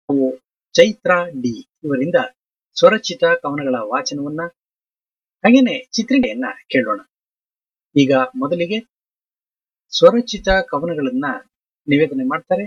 ಅವು ಚೈತ್ರ ಡಿ ಇವರಿಂದ ಸ್ವರಚಿತ ಕವನಗಳ ವಾಚನವನ್ನ ಹಾಗೇನೆ ಚಿತ್ರಿಕೆಯನ್ನ ಕೇಳೋಣ ಈಗ ಮೊದಲಿಗೆ ಸ್ವರಚಿತ ಕವನಗಳನ್ನ ನಿವೇದನೆ ಮಾಡ್ತಾರೆ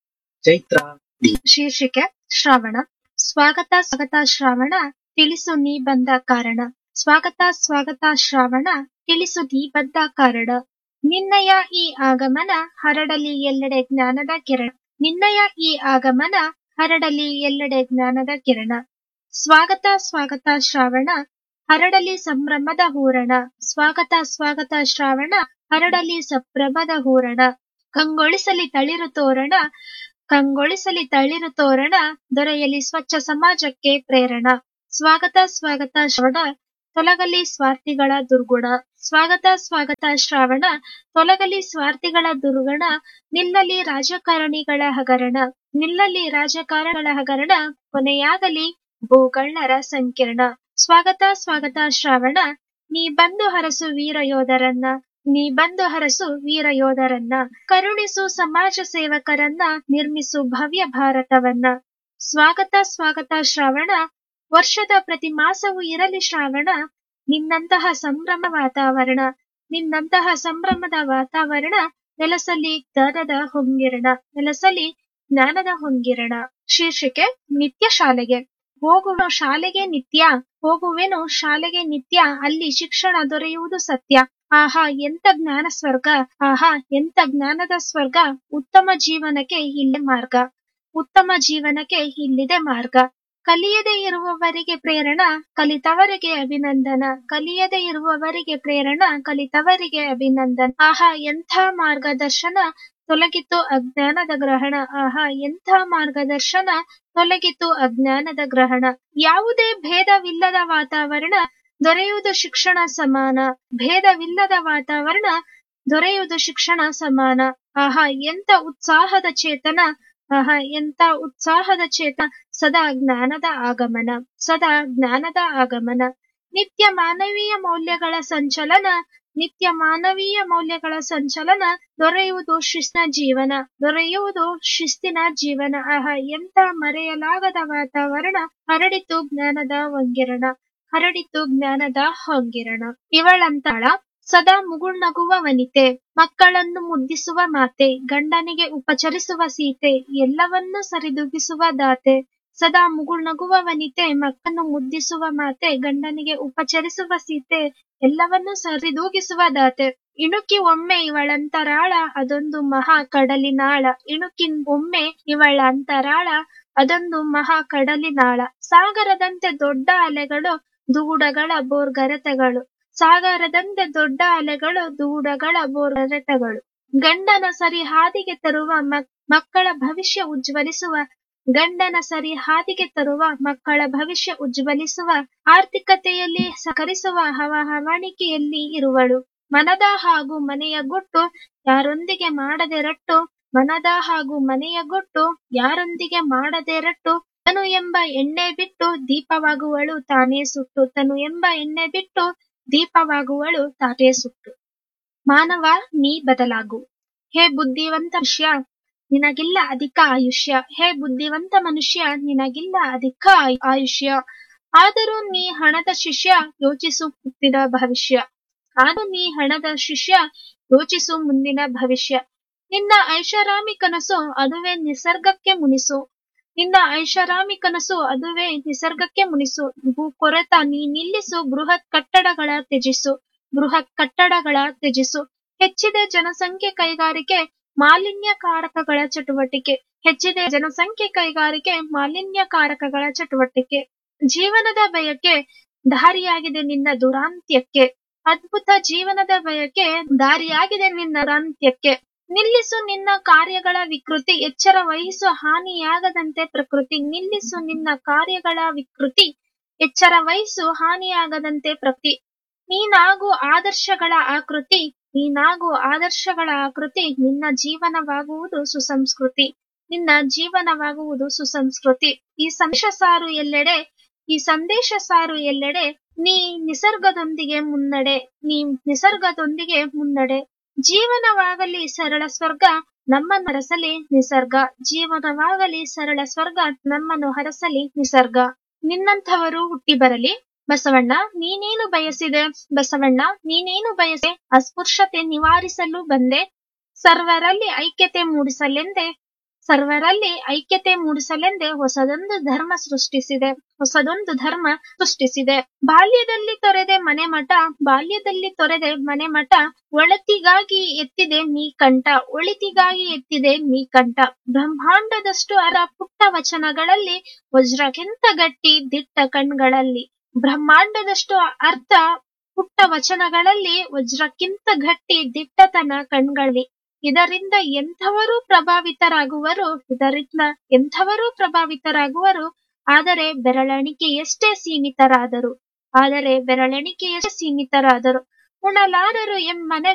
ಚೈತ್ರ ಡಿ ಶೀರ್ಷಿಕೆ ಶ್ರಾವಣ ಸ್ವಾಗತ ಸ್ವಾಗತ ಶ್ರಾವಣ ತಿಳಿಸು ನೀ ಬಂದ ಕಾರಣ ಸ್ವಾಗತ ಸ್ವಾಗತ ಶ್ರಾವಣ ತಿಳಿಸು ನೀ ಬಂದ ಕಾರಣ ನಿನ್ನಯ ಈ ಆಗಮನ ಹರಡಲಿ ಎಲ್ಲೆಡೆ ಜ್ಞಾನದ ಕಿರಣ ನಿನ್ನಯ ಈ ಆಗಮನ ಹರಡಲಿ ಎಲ್ಲೆಡೆ ಜ್ಞಾನದ ಕಿರಣ ಸ್ವಾಗತ ಸ್ವಾಗತ ಶ್ರಾವಣ ಹರಡಲಿ ಸಂಭ್ರಮದ ಹೂರಣ ಸ್ವಾಗತ ಸ್ವಾಗತ ಶ್ರಾವಣ ಹರಡಲಿ ಸಂಭ್ರಮದ ಹೂರಣ ಕಂಗೊಳಿಸಲಿ ತಳಿರು ತೋರಣ ಕಂಗೊಳಿಸಲಿ ತಳಿರು ತೋರಣ ದೊರೆಯಲಿ ಸ್ವಚ್ಛ ಸಮಾಜಕ್ಕೆ ಪ್ರೇರಣ ಸ್ವಾಗತ ಸ್ವಾಗತ ಶ್ರವಣ ತೊಲಗಲಿ ಸ್ವಾರ್ಥಿಗಳ ದುರ್ಗುಣ ಸ್ವಾಗತ ಸ್ವಾಗತ ಶ್ರಾವಣ ತೊಲಗಲಿ ಸ್ವಾರ್ಥಿಗಳ ದುರ್ಗುಣ ನಿಲ್ಲಲಿ ರಾಜಕಾರಣಿಗಳ ಹಗರಣ ನಿಲ್ಲಲಿ ರಾಜಕಾರಣಿಗಳ ಹಗರಣ ಕೊನೆಯಾಗಲಿ ಭೂಗಳ್ಳರ ಸಂಕಿರಣ ಸ್ವಾಗತ ಸ್ವಾಗತ ಶ್ರಾವಣ ನೀ ಬಂದು ಹರಸು ವೀರ ಯೋಧರನ್ನ ನೀ ಬಂದು ಹರಸು ವೀರ ಯೋಧರನ್ನ ಕರುಣಿಸು ಸಮಾಜ ಸೇವಕರನ್ನ ನಿರ್ಮಿಸು ಭವ್ಯ ಭಾರತವನ್ನ ಸ್ವಾಗತ ಸ್ವಾಗತ ಶ್ರಾವಣ ವರ್ಷದ ಪ್ರತಿ ಮಾಸವೂ ಇರಲಿ ಶ್ರಾವಣ ನಿನ್ನಂತಹ ಸಂಭ್ರಮ ವಾತಾವರಣ ನಿನ್ನಂತಹ ಸಂಭ್ರಮದ ವಾತಾವರಣ ನೆಲಸಲಿ ಜ್ಞಾನದ ಹೊಂಗಿರಣ ನೆಲಸಲಿ ಜ್ಞಾನದ ಹೊಂಗಿರಣ ಶೀರ್ಷಿಕೆ ನಿತ್ಯ ಶಾಲೆಗೆ ಹೋಗುವ ಶಾಲೆಗೆ ನಿತ್ಯ ಹೋಗುವೆನು ಶಾಲೆಗೆ ನಿತ್ಯ ಅಲ್ಲಿ ಶಿಕ್ಷಣ ದೊರೆಯುವುದು ಸತ್ಯ ಆಹಾ ಎಂತ ಜ್ಞಾನ ಸ್ವರ್ಗ ಆಹಾ ಎಂತ ಜ್ಞಾನದ ಸ್ವರ್ಗ ಉತ್ತಮ ಜೀವನಕ್ಕೆ ಇಲ್ಲೇ ಮಾರ್ಗ ಉತ್ತಮ ಜೀವನಕ್ಕೆ ಇಲ್ಲಿದೆ ಮಾರ್ಗ ಕಲಿಯದೆ ಇರುವವರಿಗೆ ಪ್ರೇರಣ ಕಲಿತವರಿಗೆ ಅಭಿನಂದನ ಕಲಿಯದೆ ಇರುವವರಿಗೆ ಪ್ರೇರಣ ಕಲಿತವರಿಗೆ ಅಭಿನಂದನ ಆಹಾ ಎಂಥ ಮಾರ್ಗದರ್ಶನ ತೊಲಗಿತು ಅಜ್ಞಾನದ ಗ್ರಹಣ ಆಹಾ ಎಂಥ ಮಾರ್ಗದರ್ಶನ ತೊಲಗಿತು ಅಜ್ಞಾನದ ಗ್ರಹಣ ಯಾವುದೇ ಭೇದವಿಲ್ಲದ ವಾತಾವರಣ ದೊರೆಯುವುದು ಶಿಕ್ಷಣ ಸಮಾನ ಭೇದವಿಲ್ಲದ ವಾತಾವರಣ ದೊರೆಯುವುದು ಶಿಕ್ಷಣ ಸಮಾನ ಆಹಾ ಎಂತ ಉತ್ಸಾಹದ ಚೇತನ ಆಹಾ ಎಂತ ಉತ್ಸಾಹದ ಚೇತನ ಸದಾ ಜ್ಞಾನದ ಆಗಮನ ಸದಾ ಜ್ಞಾನದ ಆಗಮನ ನಿತ್ಯ ಮಾನವೀಯ ಮೌಲ್ಯಗಳ ಸಂಚಲನ ನಿತ್ಯ ಮಾನವೀಯ ಮೌಲ್ಯಗಳ ಸಂಚಲನ ದೊರೆಯುವುದು ಶಿಸ್ತಿನ ಜೀವನ ದೊರೆಯುವುದು ಶಿಸ್ತಿನ ಜೀವನ ಆಹಾ ಎಂತ ಮರೆಯಲಾಗದ ವಾತಾವರಣ ಹರಡಿತು ಜ್ಞಾನದ ವಂಗಿರಣ ಹರಡಿತು ಜ್ಞಾನದ ಹೊಂಗಿರಣ ಇವಳಂತಾಳ ಸದಾ ಮುಗುಳ್ನಗುವ ವನಿತೆ ಮಕ್ಕಳನ್ನು ಮುದ್ದಿಸುವ ಮಾತೆ ಗಂಡನಿಗೆ ಉಪಚರಿಸುವ ಸೀತೆ ಎಲ್ಲವನ್ನೂ ಸರಿದೂಗಿಸುವ ದಾತೆ ಸದಾ ಮುಗುಳ್ನಗುವ ವನಿತೆ ಮಕ್ಕಳನ್ನು ಮುದ್ದಿಸುವ ಮಾತೆ ಗಂಡನಿಗೆ ಉಪಚರಿಸುವ ಸೀತೆ ಎಲ್ಲವನ್ನೂ ಸರಿದೂಗಿಸುವ ದಾತೆ ಇಣುಕಿ ಒಮ್ಮೆ ಇವಳಂತರಾಳ ಅದೊಂದು ಮಹಾ ಕಡಲಿನಾಳ ಇಣುಕಿ ಒಮ್ಮೆ ಇವಳ ಅಂತರಾಳ ಅದೊಂದು ಮಹಾ ಕಡಲಿನಾಳ ಸಾಗರದಂತೆ ದೊಡ್ಡ ಅಲೆಗಳು ದೂಡಗಳ ಬೋರ್ಗರೆತಗಳು ಸಾಗರದಂತೆ ದೊಡ್ಡ ಅಲೆಗಳು ದೂಡಗಳ ಬೋರ್ಗರೆತಗಳು ಗಂಡನ ಸರಿ ಹಾದಿಗೆ ತರುವ ಮಕ್ಕಳ ಭವಿಷ್ಯ ಉಜ್ವಲಿಸುವ ಗಂಡನ ಸರಿ ಹಾದಿಗೆ ತರುವ ಮಕ್ಕಳ ಭವಿಷ್ಯ ಉಜ್ವಲಿಸುವ ಆರ್ಥಿಕತೆಯಲ್ಲಿ ಸಕರಿಸುವ ಹವಾಹವಣಿಕೆಯಲ್ಲಿ ಇರುವಳು ಮನದ ಹಾಗೂ ಮನೆಯ ಗುಟ್ಟು ಯಾರೊಂದಿಗೆ ಮಾಡದೆ ರಟ್ಟು ಮನದ ಹಾಗೂ ಮನೆಯ ಗುಟ್ಟು ಯಾರೊಂದಿಗೆ ಮಾಡದೆ ರಟ್ಟು ತನು ಎಂಬ ಎಣ್ಣೆ ಬಿಟ್ಟು ದೀಪವಾಗುವಳು ತಾನೇ ಸುಟ್ಟು ತನು ಎಂಬ ಎಣ್ಣೆ ಬಿಟ್ಟು ದೀಪವಾಗುವಳು ತಾನೇ ಸುಟ್ಟು ಮಾನವ ನೀ ಬದಲಾಗು ಹೇ ಬುದ್ಧಿವಂತ ಮನುಷ್ಯ ನಿನಗಿಲ್ಲ ಅಧಿಕ ಆಯುಷ್ಯ ಹೇ ಬುದ್ಧಿವಂತ ಮನುಷ್ಯ ನಿನಗಿಲ್ಲ ಅಧಿಕ ಆಯುಷ್ಯ ಆದರೂ ನೀ ಹಣದ ಶಿಷ್ಯ ಯೋಚಿಸು ಮುಂದಿನ ಭವಿಷ್ಯ ಆದರೂ ನೀ ಹಣದ ಶಿಷ್ಯ ಯೋಚಿಸು ಮುಂದಿನ ಭವಿಷ್ಯ ನಿನ್ನ ಐಷಾರಾಮಿ ಕನಸು ಅದುವೇ ನಿಸರ್ಗಕ್ಕೆ ಮುನಿಸು ನಿನ್ನ ಐಷಾರಾಮಿ ಕನಸು ಅದುವೇ ನಿಸರ್ಗಕ್ಕೆ ಮುನಿಸು ಭೂ ಕೊರೆತ ನೀ ನಿಲ್ಲಿಸು ಬೃಹತ್ ಕಟ್ಟಡಗಳ ತ್ಯಜಿಸು ಬೃಹತ್ ಕಟ್ಟಡಗಳ ತ್ಯಜಿಸು ಹೆಚ್ಚಿದೆ ಜನಸಂಖ್ಯೆ ಕೈಗಾರಿಕೆ ಮಾಲಿನ್ಯಕಾರಕಗಳ ಚಟುವಟಿಕೆ ಹೆಚ್ಚಿದೆ ಜನಸಂಖ್ಯೆ ಕೈಗಾರಿಕೆ ಮಾಲಿನ್ಯಕಾರಕಗಳ ಚಟುವಟಿಕೆ ಜೀವನದ ಬಯಕೆ ದಾರಿಯಾಗಿದೆ ನಿನ್ನ ದುರಾಂತ್ಯಕ್ಕೆ ಅದ್ಭುತ ಜೀವನದ ಬಯಕೆ ದಾರಿಯಾಗಿದೆ ನಿನ್ನ ದುರಾಂತ್ಯಕ್ಕೆ ನಿಲ್ಲಿಸು ನಿನ್ನ ಕಾರ್ಯಗಳ ವಿಕೃತಿ ಎಚ್ಚರ ವಹಿಸು ಹಾನಿಯಾಗದಂತೆ ಪ್ರಕೃತಿ ನಿಲ್ಲಿಸು ನಿನ್ನ ಕಾರ್ಯಗಳ ವಿಕೃತಿ ಎಚ್ಚರ ವಹಿಸು ಹಾನಿಯಾಗದಂತೆ ಪ್ರಕೃತಿ ನೀನಾಗು ಆದರ್ಶಗಳ ಆಕೃತಿ ನೀನಾಗು ಆದರ್ಶಗಳ ಆಕೃತಿ ನಿನ್ನ ಜೀವನವಾಗುವುದು ಸುಸಂಸ್ಕೃತಿ ನಿನ್ನ ಜೀವನವಾಗುವುದು ಸುಸಂಸ್ಕೃತಿ ಈ ಸಂದೇಶ ಸಾರು ಎಲ್ಲೆಡೆ ಈ ಸಂದೇಶ ಸಾರು ಎಲ್ಲೆಡೆ ನೀ ನಿಸರ್ಗದೊಂದಿಗೆ ಮುನ್ನಡೆ ನೀ ನಿಸರ್ಗದೊಂದಿಗೆ ಮುನ್ನಡೆ ಜೀವನವಾಗಲಿ ಸರಳ ಸ್ವರ್ಗ ನಮ್ಮನ್ನು ಹರಸಲಿ ನಿಸರ್ಗ ಜೀವನವಾಗಲಿ ಸರಳ ಸ್ವರ್ಗ ನಮ್ಮನ್ನು ಹರಸಲಿ ನಿಸರ್ಗ ನಿನ್ನಂಥವರು ಹುಟ್ಟಿ ಬರಲಿ ಬಸವಣ್ಣ ನೀನೇನು ಬಯಸಿದೆ ಬಸವಣ್ಣ ನೀನೇನು ಬಯಸೆ ಅಸ್ಪೃಶ್ಯತೆ ನಿವಾರಿಸಲು ಬಂದೆ ಸರ್ವರಲ್ಲಿ ಐಕ್ಯತೆ ಮೂಡಿಸಲೆಂದೇ ಸರ್ವರಲ್ಲಿ ಐಕ್ಯತೆ ಮೂಡಿಸಲೆಂದೇ ಹೊಸದೊಂದು ಧರ್ಮ ಸೃಷ್ಟಿಸಿದೆ ಹೊಸದೊಂದು ಧರ್ಮ ಸೃಷ್ಟಿಸಿದೆ ಬಾಲ್ಯದಲ್ಲಿ ತೊರೆದೆ ಮನೆ ಮಠ ಬಾಲ್ಯದಲ್ಲಿ ತೊರೆದೆ ಮನೆ ಮಠ ಒಳತಿಗಾಗಿ ಎತ್ತಿದೆ ನೀ ಕಂಠ ಒಳಿತಿಗಾಗಿ ಎತ್ತಿದೆ ನೀ ಕಂಠ ಬ್ರಹ್ಮಾಂಡದಷ್ಟು ಅರ ಪುಟ್ಟ ವಚನಗಳಲ್ಲಿ ವಜ್ರಕ್ಕಿಂತ ಗಟ್ಟಿ ದಿಟ್ಟ ಕಣ್ಗಳಲ್ಲಿ ಬ್ರಹ್ಮಾಂಡದಷ್ಟು ಅರ್ಥ ಪುಟ್ಟ ವಚನಗಳಲ್ಲಿ ವಜ್ರಕ್ಕಿಂತ ಗಟ್ಟಿ ದಿಟ್ಟತನ ಕಣ್ಗಳಲ್ಲಿ ಇದರಿಂದ ಎಂಥವರು ಪ್ರಭಾವಿತರಾಗುವರು ಇದರಿಂದ ಎಂಥವರು ಪ್ರಭಾವಿತರಾಗುವರು ಆದರೆ ಬೆರಳೆಣಿಕೆಯಷ್ಟೇ ಸೀಮಿತರಾದರು ಆದರೆ ಬೆರಳೆಣಿಕೆಯಷ್ಟೇ ಸೀಮಿತರಾದರು ಉಣಲಾರರು ಎಂಬನೆ